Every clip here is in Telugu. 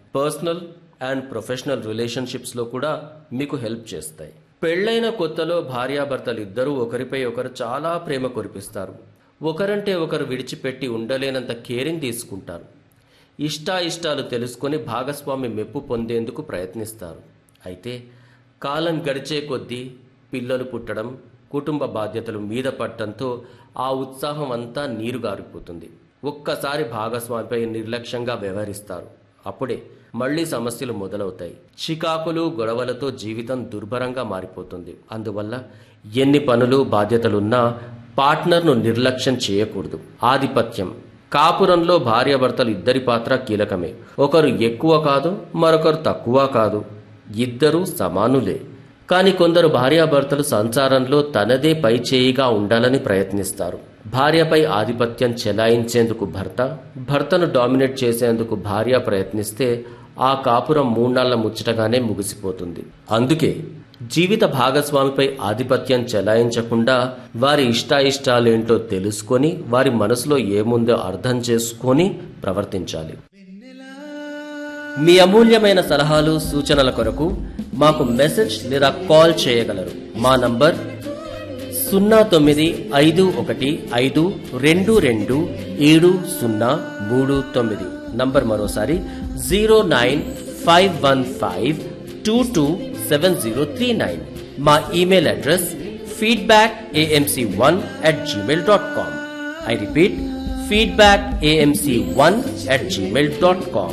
పర్సనల్ అండ్ ప్రొఫెషనల్ రిలేషన్షిప్స్లో కూడా మీకు హెల్ప్ చేస్తాయి పెళ్ళైన కొత్తలో భార్యాభర్తలు ఇద్దరూ ఒకరిపై ఒకరు చాలా ప్రేమ కురిపిస్తారు ఒకరంటే ఒకరు విడిచిపెట్టి ఉండలేనంత కేరింగ్ తీసుకుంటారు ఇష్టాయిష్టాలు తెలుసుకొని భాగస్వామి మెప్పు పొందేందుకు ప్రయత్నిస్తారు అయితే కాలం గడిచే కొద్దీ పిల్లలు పుట్టడం కుటుంబ బాధ్యతలు మీద పడటంతో ఆ ఉత్సాహం అంతా నీరుగారిపోతుంది ఒక్కసారి భాగస్వామిపై నిర్లక్ష్యంగా వ్యవహరిస్తారు అప్పుడే మళ్ళీ సమస్యలు మొదలవుతాయి చికాకులు గొడవలతో జీవితం దుర్భరంగా మారిపోతుంది అందువల్ల ఎన్ని పనులు బాధ్యతలున్నా పార్ట్నర్ను నిర్లక్ష్యం చేయకూడదు ఆధిపత్యం కాపురంలో భార్యాభర్తలు ఇద్దరి పాత్ర కీలకమే ఒకరు ఎక్కువ కాదు మరొకరు తక్కువ కాదు ఇద్దరూ సమానులే కానీ కొందరు భార్యాభర్తలు సంసారంలో తనదే పై చేయిగా ఉండాలని ప్రయత్నిస్తారు భార్యపై ఆధిపత్యం చెలాయించేందుకు భర్త భర్తను డామినేట్ చేసేందుకు భార్య ప్రయత్నిస్తే ఆ కాపురం మూన్నాళ్ల ముచ్చటగానే ముగిసిపోతుంది అందుకే జీవిత భాగస్వామిపై ఆధిపత్యం చెలాయించకుండా వారి ఇష్టాయిష్టాలేంటో తెలుసుకొని వారి మనసులో ఏముందో అర్థం చేసుకొని ప్రవర్తించాలి మీ అమూల్యమైన సలహాలు సూచనల కొరకు మాకు మెసేజ్ లేదా కాల్ చేయగలరు మా నంబర్ సున్నా తొమ్మిది ఐదు ఒకటి ఐదు రెండు రెండు ఏడు సున్నా మూడు తొమ్మిది నంబర్ మరోసారి zero nine five one five two two seven zero three nine మా email address feedback AMC one at Gmail dot com I repeat feedback AMC one at Gmail dot com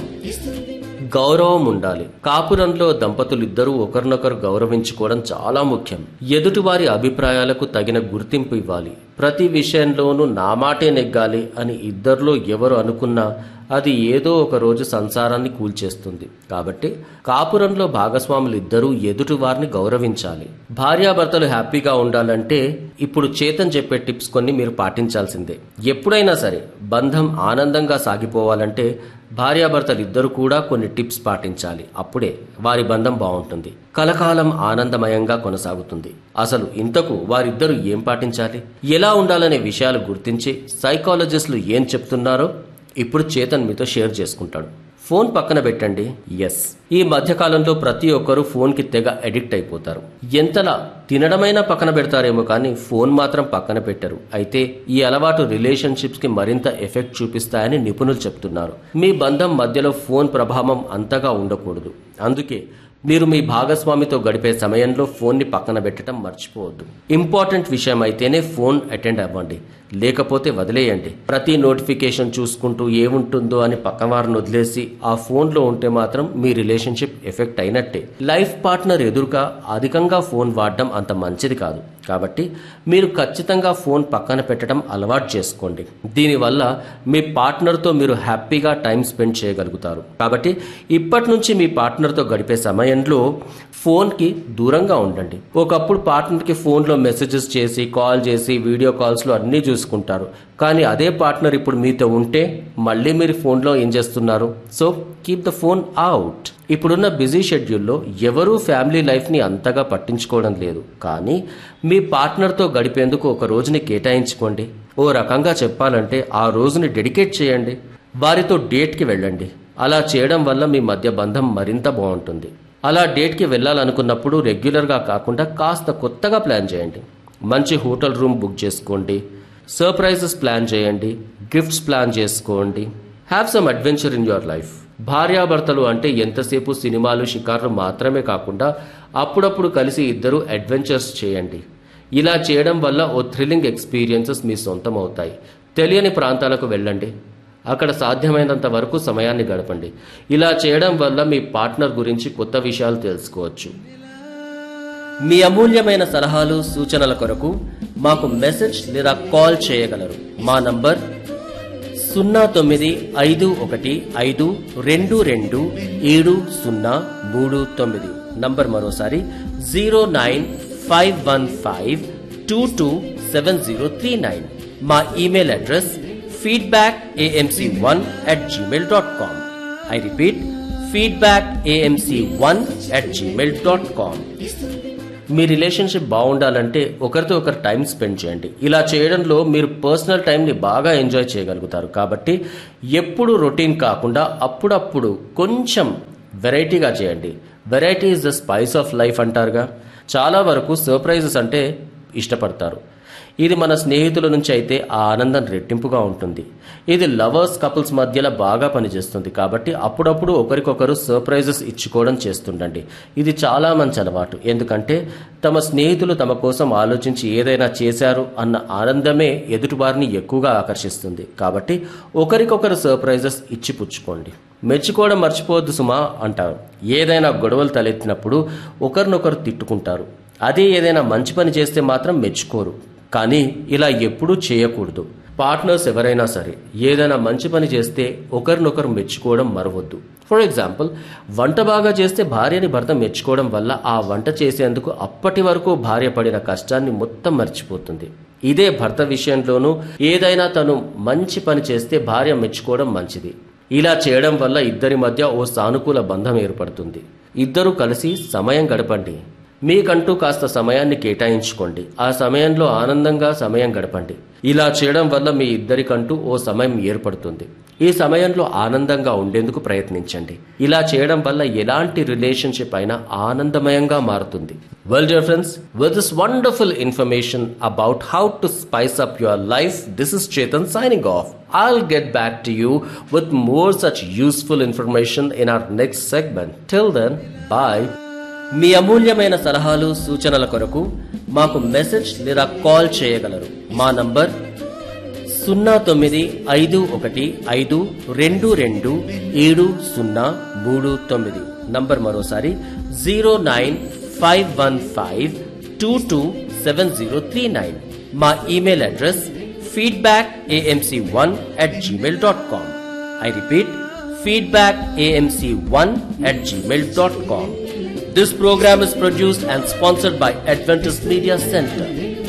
గౌరవం ఉండాలి కాపురంలో దంపతులిద్దరూ ఒకరినొకరు గౌరవించుకోవడం చాలా ముఖ్యం ఎదుటివారి అభిప్రాయాలకు తగిన గుర్తింపు ఇవ్వాలి ప్రతి విషయంలోనూ నా మాటే నెగ్గాలి అని ఇద్దరిలో ఎవరు అనుకున్నా అది ఏదో ఒక రోజు సంసారాన్ని కూల్చేస్తుంది కాబట్టి కాపురంలో భాగస్వాములు ఇద్దరూ ఎదుటి వారిని గౌరవించాలి భార్యాభర్తలు హ్యాపీగా ఉండాలంటే ఇప్పుడు చేతన్ చెప్పే టిప్స్ కొన్ని మీరు పాటించాల్సిందే ఎప్పుడైనా సరే బంధం ఆనందంగా సాగిపోవాలంటే భార్యాభర్తలు ఇద్దరు కూడా కొన్ని టిప్స్ పాటించాలి అప్పుడే వారి బంధం బాగుంటుంది కలకాలం ఆనందమయంగా కొనసాగుతుంది అసలు ఇంతకు వారిద్దరూ ఏం పాటించాలి ఎలా ఉండాలనే విషయాలు గుర్తించి సైకాలజిస్టులు ఏం చెప్తున్నారో ఇప్పుడు చేతన్ మీతో షేర్ చేసుకుంటాడు ఫోన్ పక్కన పెట్టండి ఎస్ ఈ మధ్యకాలంలో ప్రతి ఒక్కరూ ఫోన్కి తెగ అడిక్ట్ అయిపోతారు ఎంతలా తినడమైనా పక్కన పెడతారేమో కానీ ఫోన్ మాత్రం పక్కన పెట్టరు అయితే ఈ అలవాటు రిలేషన్షిప్స్ కి మరింత ఎఫెక్ట్ చూపిస్తాయని నిపుణులు చెప్తున్నారు మీ బంధం మధ్యలో ఫోన్ ప్రభావం అంతగా ఉండకూడదు అందుకే మీరు మీ భాగస్వామితో గడిపే సమయంలో ఫోన్ని పక్కన పెట్టడం మర్చిపోవద్దు ఇంపార్టెంట్ విషయం అయితేనే ఫోన్ అటెండ్ అవ్వండి లేకపోతే వదిలేయండి ప్రతి నోటిఫికేషన్ చూసుకుంటూ ఏముంటుందో అని పక్కవారిని వదిలేసి ఆ ఫోన్లో ఉంటే మాత్రం మీ రిలేషన్షిప్ ఎఫెక్ట్ అయినట్టే లైఫ్ పార్ట్నర్ ఎదురుగా అధికంగా ఫోన్ వాడడం అంత మంచిది కాదు కాబట్టి మీరు ఖచ్చితంగా ఫోన్ పక్కన పెట్టడం అలవాటు చేసుకోండి దీనివల్ల మీ పార్ట్నర్తో మీరు హ్యాపీగా టైం స్పెండ్ చేయగలుగుతారు కాబట్టి ఇప్పటి నుంచి మీ పార్ట్నర్తో గడిపే సమయంలో ఫోన్కి దూరంగా ఉండండి ఒకప్పుడు పార్ట్నర్కి ఫోన్లో మెసేజెస్ చేసి కాల్ చేసి వీడియో కాల్స్లో అన్నీ చూసుకుంటారు కానీ అదే పార్ట్నర్ ఇప్పుడు మీతో ఉంటే మళ్ళీ మీరు ఫోన్లో ఏం చేస్తున్నారు so keep the phone out ఇప్పుడున్న బిజీ షెడ్యూల్లో ఎవరూ ఫ్యామిలీ లైఫ్ని అంతగా పట్టించుకోవడం లేదు కానీ మీ పార్ట్నర్తో గడిపేందుకు ఒక రోజుని కేటాయించుకోండి ఓ రకంగా చెప్పాలంటే ఆ రోజుని డెడికేట్ చేయండి వారితో డేట్కి వెళ్ళండి అలా చేయడం వల్ల మీ మధ్య బంధం మరింత బాగుంటుంది అలా డేట్కి వెళ్ళాలనుకున్నప్పుడు రెగ్యులర్గా కాకుండా కాస్త కొత్తగా ప్లాన్ చేయండి మంచి హోటల్ రూమ్ బుక్ చేసుకోండి సర్ప్రైజెస్ ప్లాన్ చేయండి గిఫ్ట్స్ ప్లాన్ చేసుకోండి have some adventure in your life భార్యాభర్తలు అంటే ఎంతసేపు సినిమాలు షికార్లు మాత్రమే కాకుండా అప్పుడప్పుడు కలిసి ఇద్దరు అడ్వెంచర్స్ చేయండి ఇలా చేయడం వల్ల ఓ థ్రిల్లింగ్ ఎక్స్పీరియన్సెస్ మీ సొంతం అవుతాయి తెలియని ప్రాంతాలకు వెళ్ళండి అక్కడ సాధ్యమైనంత వరకు సమయాన్ని గడపండి ఇలా చేయడం వల్ల మీ పార్ట్నర్ గురించి కొత్త విషయాలు తెలుసుకోవచ్చు మీ అమూల్యమైన సలహాలు సూచనల కొరకు మాకు మెసేజ్ లేదా కాల్ చేయగలరు మా నంబర్ సున్నా తొమ్మిది ఐదు ఒకటి ఐదు రెండు రెండు ఏడు సున్నా మూడు తొమ్మిది నంబర్ మరోసారి zero nine five one five two two seven zero three nine మా email address feedback AMC one at Gmail dot com I repeat feedback AMC one at Gmail dot com మీ రిలేషన్షిప్ బాగుండాలంటే ఒకరితో ఒకరు టైం స్పెండ్ చేయండి ఇలా చేయడంలో మీరు పర్సనల్ టైంని బాగా ఎంజాయ్ చేయగలుగుతారు కాబట్టి ఎప్పుడు రొటీన్ కాకుండా అప్పుడప్పుడు కొంచెం వెరైటీగా చేయండి variety is the spice of life అంటారుగా చాలా వరకు సర్ప్రైజెస్ అంటే ఇష్టపడతారు ఇది మన స్నేహితుల నుంచి అయితే ఆ ఆనందం రెట్టింపుగా ఉంటుంది ఇది లవర్స్ కపుల్స్ మధ్యలో బాగా పనిచేస్తుంది కాబట్టి అప్పుడప్పుడు ఒకరికొకరు సర్ప్రైజెస్ ఇచ్చుకోవడం చేస్తుండండి ఇది చాలా మంచి అలవాటు ఎందుకంటే తమ స్నేహితులు తమ కోసం ఆలోచించి ఏదైనా చేశారు అన్న ఆనందమే ఎదుటివారిని ఎక్కువగా ఆకర్షిస్తుంది కాబట్టి ఒకరికొకరు సర్ప్రైజెస్ ఇచ్చి పుచ్చుకోండి మెచ్చుకోవడం మర్చిపోవద్దు సుమా అంటారు ఏదైనా గొడవలు తలెత్తినప్పుడు ఒకరినొకరు తిట్టుకుంటారు అదే ఏదైనా మంచి పని చేస్తే మాత్రం మెచ్చుకోరు కానీ ఇలా ఎప్పుడూ చేయకూడదు పార్ట్నర్స్ ఎవరైనా సరే ఏదైనా మంచి పని చేస్తే ఒకరినొకరు మెచ్చుకోవడం మరవద్దు ఫర్ ఎగ్జాంపుల్ వంట బాగా చేస్తే భార్యని భర్త మెచ్చుకోవడం వల్ల ఆ వంట చేసేందుకు అప్పటి వరకు భార్య పడిన కష్టాన్ని మొత్తం మర్చిపోతుంది ఇదే భర్త విషయంలోనూ ఏదైనా తను మంచి పని చేస్తే భార్య మెచ్చుకోవడం మంచిది ఇలా చేయడం వల్ల ఇద్దరి మధ్య ఓ సానుకూల బంధం ఏర్పడుతుంది ఇద్దరూ కలిసి సమయం గడపండి మీకంటూ కాస్త సమయాన్ని కేటాయించుకోండి ఆ సమయంలో ఆనందంగా సమయం గడపండి ఇలా చేయడం వల్ల మీ ఇద్దరికంటూ ఓ సమయం ఏర్పడుతుంది ఈ సమయంలో ఆనందంగా ఉండేందుకు ప్రయత్నించండి ఇలా చేయడం వల్ల ఎలాంటి రిలేషన్షిప్ అయినా ఆనందమయంగా మారుతుంది well dear friends with this wonderful information about how to spice up your life this is Chetan signing off I'll get back to you with more such useful information in our next segment. Till then, bye. మీ అమూల్యమైన సలహాలు సూచనల కొరకు మాకు మెసేజ్ లేదా కాల్ చేయగలరు మా నంబర్ సున్నా తొమ్మిది ఐదు ఒకటి ఐదు రెండు రెండు ఏడు సున్నా మూడు తొమ్మిది నంబర్ మరోసారి zero nine five one five two two seven zero three nine మా email address feedback AMC one at Gmail dot com I repeat feedback AMC one at Gmail dot com This program is produced and sponsored by Adventist Media Center.